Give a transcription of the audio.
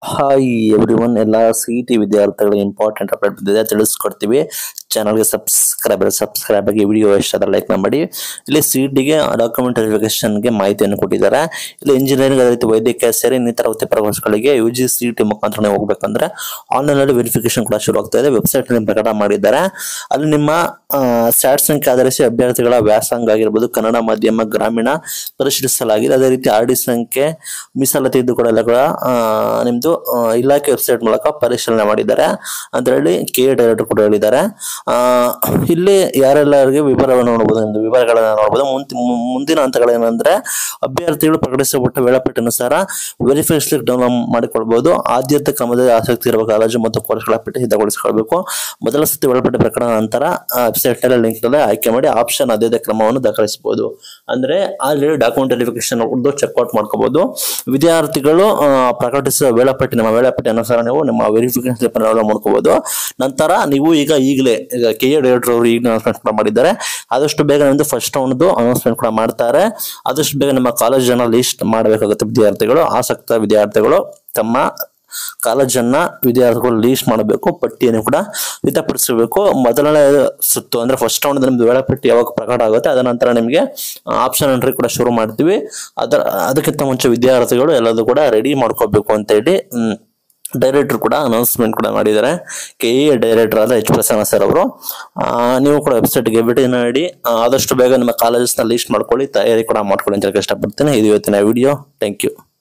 hi everyone ಎಲ್ಲ C T ವಿದ್ಯಾರ್ಥಿಗಳಿಗೆ important update ಬಂದಿದೆ ತಿಳಿಸ್ಕೊಡ್ತೀವಿ ಚಾನಲ್ಗೆ ಸಬ್ಸ್ಕ್ರೈಬರ್ ಸಬ್ಸ್ಕ್ರೈಬ್ ಆಗಿ ವಿಡಿಯೋ ಇಷ್ಟ ಲೈಕ್ ಮಾಡಿ ಇಲ್ಲಿ ಸಿ ಟಿಗೆ ಡಾಕ್ಯುಮೆಂಟ್ ವೆರಿಫಿಕೇಶನ್ಗೆ ಮಾಹಿತಿಯನ್ನು ಕೊಟ್ಟಿದ್ದಾರೆ ಇಲ್ಲಿ ಇಂಜಿನಿಯರಿಂಗ್ ಅದೇ ರೀತಿ ವೈದ್ಯಕೀಯ ಸೇರಿ ಇನ್ನಿತರ ವೃತ್ತಿಪರ ಕೋರ್ಸ್ಗಳಿಗೆ ಯು ಜಿ ಸಿ ಟಿ ಮುಖಾಂತರ ನೀವು ಹೋಗ್ಬೇಕಂದ್ರೆ ಆನ್ಲೈನಲ್ಲಿ ವೆರಿಫಿಕೇಶನ್ ಕೂಡ ಶುರು ಆಗ್ತಾ ಇದೆ ವೆಬ್ಸೈಟ್ ಪ್ರಕಟ ಮಾಡಿದ್ದಾರೆ ಅಲ್ಲಿ ನಿಮ್ಮ ಸ್ಯಾಟ್ ಸಂಖ್ಯೆ ಆಧರಿಸಿ ಅಭ್ಯರ್ಥಿಗಳ ವ್ಯಾಸಂಗ ಆಗಿರ್ಬೋದು ಕನ್ನಡ ಮಾಧ್ಯಮ ಗ್ರಾಮೀಣ ಪರಿಶೀಲಿಸಲಾಗಿದೆ ಅದೇ ರೀತಿ ಆರ್ ಡಿ ಸಂಖ್ಯೆ ಮೀಸಲಾತಿ ಇದು ಕೂಡ ಎಲ್ಲ ಕೂಡ ಆ, ನಿಮ್ದು ಆ, ಇಲಾಖೆ ವೆಬ್ಸೈಟ್ ಮೂಲಕ ಪರಿಶೀಲನೆ ಮಾಡಿದ್ದಾರೆ ಅದರಲ್ಲಿ ಕೆ ಡೈರೆಕ್ಟರ್ ಕೂಡ ಹೇಳಿದ್ದಾರೆ ಆ, ಇಲ್ಲಿ ಯಾರೆಲ್ಲರಿಗೆ ವಿವರವನ್ನು ನೋಡಬಹುದು ನಿಮ್ದು ವಿವರಗಳನ್ನ ನೋಡಬಹುದು ಮುಂದ್- ಮು- ಮುಂದಿನ ಹಂತಗಳೇನಂದ್ರೆ ಅಭ್ಯರ್ಥಿಗಳು ಪ್ರಕಟಿಸಲ್ಪಟ್ಟ ವೇಳಾಪಟ್ಟಿಯನುಸಾರ ವೆರಿಫಿಕೇಶನ್ ಡೌನ್ಲೋಡ್ ಮಾಡಿಕೊಳ್ಬಹುದು ಆದ್ಯತೆ ಕ್ರಮದಲ್ಲಿ ಆಸಕ್ತಿ ಇರುವ ಕಾಲೇಜು ಮತ್ತು ಕೋರ್ಸ್ಗಳ ಪಟ್ಟಿ ಸಿದ್ಧಗೊಳಿಸಿಕೊಳ್ಬೇಕು ಮೊದಲ ಸತಿ ವೇಳಾಪಟ್ಟಿ ಪ್ರಕರಣ ನಂತರ ವೆಬ್ಸೈಟ್ ನಲ್ಲಿ ಲಿಂಕ್ ನಲ್ಲಿ ಆಯ್ಕೆ ಮಾಡಿ ಆಪ್ಷನ್ ಆದ್ಯತೆ ಕ್ರಮವನ್ನು ದಾಖಲಿಸಬಹುದು ಅಂದ್ರೆ ಆಲ್ರೆಡಿ ಡಾಕ್ಯುಮೆಂಟ್ ವೆರಿಫಿಕೇಶನ್ ಉರ್ದು ಚೆಕ್ಔಟ್ ಮಾಡ್ಕೋಬಹುದು ವಿದ್ಯಾರ್ಥಿಗಳು ಆ, ಪ್ರಕಟಿಸುವ ವೇಳಾಪಟ್ಟಿ ನಮ್ಮ ವೇಳಾಪಟ್ಟಿ ಅನುಸಾರ ನೀವು ನಿಮ್ಮ ವೆರಿಫಿಕೇಶನ್ ಸ್ಲಿಪ್ ಡೌನ್ಲೋಡ್ ಮಾಡ್ಕೋಬಹುದು ನಂತರ ನೀವು ಈಗ ಈಗಲೇ ಈಗ ಕೆ ಎ ಡೈರೆಕ್ಟರ್ ಅವರು ಈಗ ಅನೌನ್ಸ್ಮೆಂಟ್ ಕೂಡ ಮಾಡಿದ್ದಾರೆ ಆದಷ್ಟು ಬೇಗ ನಿಮ್ದು ಫಸ್ಟ್ ಒಂದು ಅನೌನ್ಸ್ಮೆಂಟ್ ಕೂಡ ಮಾಡ್ತಾರೆ ಆದಷ್ಟು ಬೇಗ ನಿಮ್ಮ ಕಾಲೇಜನ್ನ ಲಿಸ್ಟ್ ಮಾಡಬೇಕಾಗುತ್ತೆ ವಿದ್ಯಾರ್ಥಿಗಳು ಆಸಕ್ತ ವಿದ್ಯಾರ್ಥಿಗಳು ತಮ್ಮ ಕಾಲೇಜನ್ನ ವಿದ್ಯಾರ್ಥಿಗಳು ಲೀಸ್ಟ್ ಮಾಡಬೇಕು ಪಟ್ಟಿಯನ್ನು ಕೂಡ ಸಿದ್ಧಪಡಿಸಬೇಕು ಮೊದಲನೇ ಸುತ್ತು ಅಂದ್ರೆ ಫಸ್ಟ್ ರೌಂಡ್ ನಿಮ್ದು ವೇಳಾಪಟ್ಟಿ ಯಾವಾಗ ಪ್ರಕಟ ಆಗುತ್ತೆ ಅದರ ನಂತರ ನಿಮಗೆ ಆಪ್ಷನ್ ಎಂಟ್ರಿ ಕೂಡ ಶುರು ಮಾಡ್ತೀವಿ ಅದರ ಅದಕ್ಕಿಂತ ಮುಂಚೆ ವಿದ್ಯಾರ್ಥಿಗಳು ಎಲ್ಲದೂ ಕೂಡ ರೆಡಿ ಮಾಡ್ಕೋಬೇಕು ಅಂತ ಹೇಳಿ ಹ್ಮ್, ಡೈರೆಕ್ಟರ್ ಕೂಡ ಅನೌನ್ಸ್ಮೆಂಟ್ ಕೂಡ ಮಾಡಿದ್ದಾರೆ ಕೆ ಎ ಡೈರೆಕ್ಟರ್ ಆದ ಎಚ್ ಪ್ರಸನ್ನ ಸರ್ ಅವರು ಆ, ನೀವು ಕೂಡ ವೆಬ್ಸೈಟ್ಗೆ ಭೇಟಿ ನೀಡಿ ಆ, ಆದಷ್ಟು ಬೇಗ ನಿಮ್ಮ ಕಾಲೇಜಸ್ನ ಲೀಸ್ಟ್ ಮಾಡ್ಕೊಳ್ಳಿ ತಯಾರಿ ಕೂಡ ಮಾಡ್ಕೊಳ್ಳಿ ಅಂತ ಹೇಳಕ್ ಇಷ್ಟಪಡ್ತೀನಿ ಇದು ಇವತ್ತಿನ ವಿಡಿಯೋ ಥ್ಯಾಂಕ್ ಯು